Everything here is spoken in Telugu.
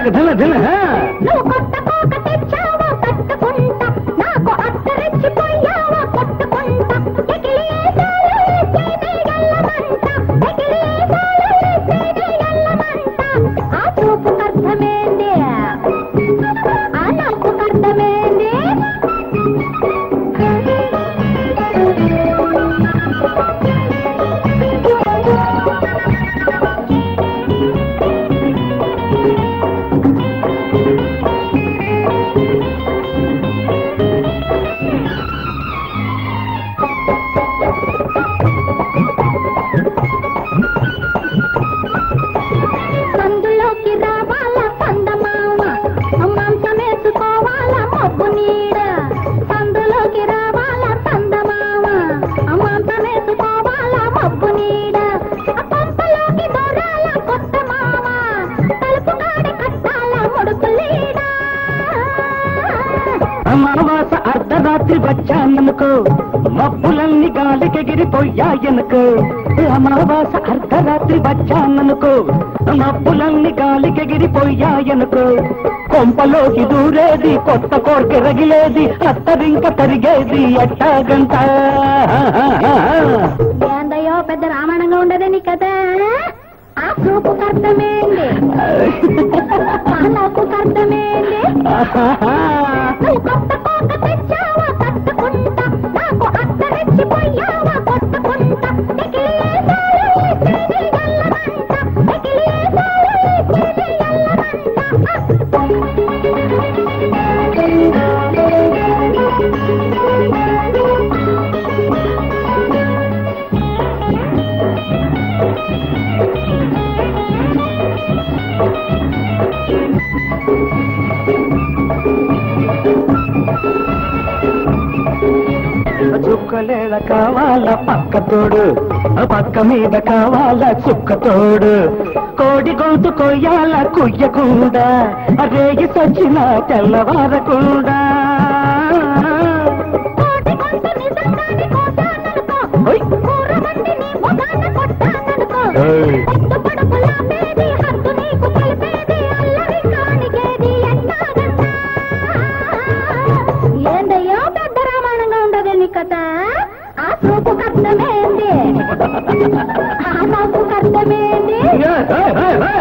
తగ ధన ధన హా. నువ్వు కొత్త కోక తెచ్చావా కట్టుకుంటా నాకు అత్త రెచ్చిపోయావా కొట్టుకుంటా ఎగిలి ఏసాలు ఎత్తేనే ఎల్లమంట ఎగిలి ఏసాలు ఎత్తేనే ఎల్లమంట ఆ చూపుకు అర్థమేంది ఆ నవ్వుకు అర్థమేంది సందులోకి రావాల సందమామ మాంసమేసుకోవాల మబ్బు నీడ సందులోకి రావాల సందమామ మాంసమేసుకోవాల మబ్బు నీడ ఆ పంపలోకి దొరాల కొత్త మామ తలుపు కాడి కట్టాల ముడుపు లీడ అమావాస అర్ధరాత్రి వచ్చాననుకో మబ్బులన్నీ గాలికెగిరిపోయాయనుకో అమావాస అర్ధరాత్రి వచ్చాననుకో మబ్బులన్నీ గాలికెగిరిపోయాయనుకో కొంపలోకి దూరేది కొత్త కోరిక రగిలేది అత్తరింక తరిగేది ఎట్టాగంట ఏందయ్యో పెద్ద రామాయణంగా ఉండదే నీ కథ ఆ చూపు అర్థమేంది ఆ నవ్వుకు అర్థమేంది నువ్వు కొత్త కోక తెచ్చావా కట్టుకుంటా నాకు అత్త రెచ్చిపోయావా కొట్టుకుంటా ఎగిలేసాలు ఎత్తేనే ఎల్లమంట ఎగిలేసాలు ఎత్తేనే ఎల్లమంట చుక్కలేద కావాల పక్క తోడు పక్క మీద కావాల చుక్క తోడు కోడి గొంతు కొయ్యాల కుయ్యకుండా రేగి సచ్చిన తెల్లవారకుండా కోటి కొంత నిజంగానే కోసాననుకో ఓయ్. కూర వండి నీ మొగాన కొట్టాననుకో ఏయ్. పొద్దు పడుపులా పేది హద్దు నీకు తెలిపేది అల్లరి కానికేది ఎట్టాగంటా ఏందయ్యో పెద్ద రామాయణంగా ఉండదు నీ కథ ఆ చూపు అర్థమేంది ఆ నవ్వుకు అర్థమేంది ఏయ్, ఏయ్, ఏయ్, ఏయ్.